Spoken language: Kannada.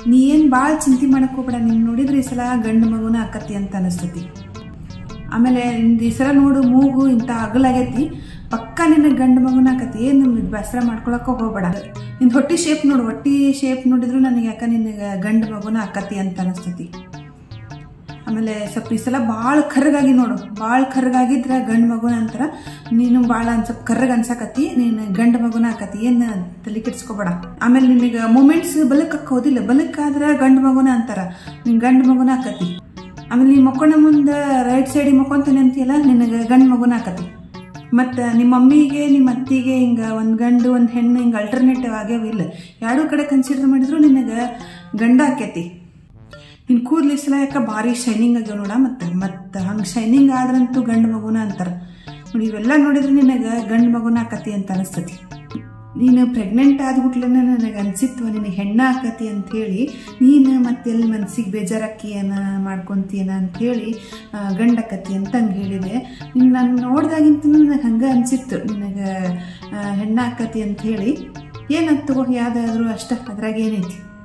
ನೀ ಏನು ಭಾಳ ಚಿಂತೆ ಮಾಡಕ್ ಹೋಗ್ಬೇಡ ನೀನು ನೋಡಿದ್ರೆ ಈ ಸಲ ಗಂಡು ಮಗುನ ಆಕತಿ ಅಂತ ಅನಿಸ್ತತಿ ಆಮೇಲೆ ನಿಂದು ಈ ಸಲ ನೋಡು ಮೂಗು ಇಂಥ ಅಗಲಾಗೈತಿ ಪಕ್ಕ ನಿನಗೆ ಗಂಡು ಮಗುನ ಆಕತಿ ಏನು ನಿಮ್ದು ಬೇಸರ ಮಾಡ್ಕೊಳಕ್ಕೆ ಹೋಗ್ಬೇಡ ನಿಂದು ಹೊಟ್ಟಿ ಶೇಪ್ ನೋಡು ಹೊಟ್ಟಿ ಶೇಪ್ ನೋಡಿದ್ರು ನನಗೆ ಯಾಕೆ ನಿನಗೆ ಗಂಡು ಮಗುನ ಆಕತಿ ಅಂತ ಅನಿಸ್ತತಿ ಆಮೇಲೆ ಸ್ವಲ್ಪ ಈ ಸಲ ಭಾಳ ಕರ್ಗಾಗಿ ನೋಡು ಭಾಳ ಕರ್ಗಾಗಿದ್ರೆ ಗಂಡು ಮಗುನ ಅಂತಾರ ನೀನು ಭಾಳ ಒಂದು ಸ್ವಲ್ಪ ಕರ್ರಗ್ ಅನ್ಸಕತ್ತಿ ನೀನು ಗಂಡು ಮಗುನ ಆಕತಿ ಏನು ತಲೆ ಕೆಡ್ಸ್ಕೊಬೇಡ ಆಮೇಲೆ ನಿನಗೆ ಮೂಮೆಂಟ್ಸ್ ಬಲಕ್ ಹಾಕೋದಿಲ್ಲ ಬಲಕ್ಕಾದ್ರೆ ಗಂಡು ಮಗುನ ಅಂತಾರ ನಿನ್ ಗಂಡು ಮಗುನ ಆಕತಿ ಆಮೇಲೆ ನೀ ಮಕ್ಕೊಂಡ ಮುಂದೆ ರೈಟ್ ಸೈಡಿಗೆ ಮಕ್ಕೊಂತಾನೆ ಅಂತೀಯಲ್ಲ ನಿನಗೆ ಗಂಡು ಮಗುನ ಆಕತಿ ಮತ್ತು ನಿಮ್ಮ ಮಮ್ಮಿಗೆ ನಿಮ್ಮ ಅತ್ತಿಗೆ ಹಿಂಗೆ ಒಂದು ಗಂಡು ಒಂದು ಹೆಣ್ಣು ಹಿಂಗೆ ಅಲ್ಟರ್ನೇಟಿವ್ ಆಗ್ಯಾವ ಇಲ್ಲ ಎರಡೂ ಕಡೆ ಕನ್ಸಿಡರ್ ಮಾಡಿದ್ರು ನಿನಗೆ ಗಂಡ ಆಕೈತಿ ನಿನ್ ಕೂದ್ಲು ಸಲ ಯಾಕೆ ಭಾರಿ ಶೈನಿಂಗ್ ಆಗ್ಯಾವ ನೋಡ ಮತ್ತೆ ಮತ್ತೆ ಹಂಗೆ ಶೈನಿಂಗ್ ಆದ್ರಂತೂ ಗಂಡು ಮಗುನ ಅಂತಾರ ನೋಡಿ ಇವೆಲ್ಲ ನೋಡಿದ್ರೆ ನಿನಗೆ ಗಂಡು ಮಗುನ ಆಕತಿ ಅಂತ ಅನಿಸ್ತತಿ ನೀನು ಪ್ರೆಗ್ನೆಂಟ್ ಆದ ಹುಟ್ಲನ್ನ ನನಗೆ ಅನ್ಸಿತ್ತು ನಿನಗೆ ಹೆಣ್ಣ ಆಕತಿ ಅಂತ ಹೇಳಿ ನೀನು ಮತ್ತೆ ಎಲ್ಲಿ ಮನ್ಸಿಗೆ ಬೇಜಾರಾಕಿ ಏನ ಮಾಡ್ಕೊಂತೀಯನ ಅಂತ ಹೇಳಿ ಗಂಡಕತಿ ಅಂತ ಹಂಗೆ ಹೇಳಿದೆ ನೀನು ನಾನು ನೋಡ್ದಾಗಿಂತ ನನಗೆ ಹಂಗೆ ಅನ್ಸಿತ್ತು ನಿನಗೆ ಹೆಣ್ಣ ಆಕತಿ ಅಂತ ಹೇಳಿ ಏನಂತ ತಗೋ ಯಾವುದಾದ್ರೂ ಅಷ್ಟ ಅದ್ರಾಗ ಏನೈತಿ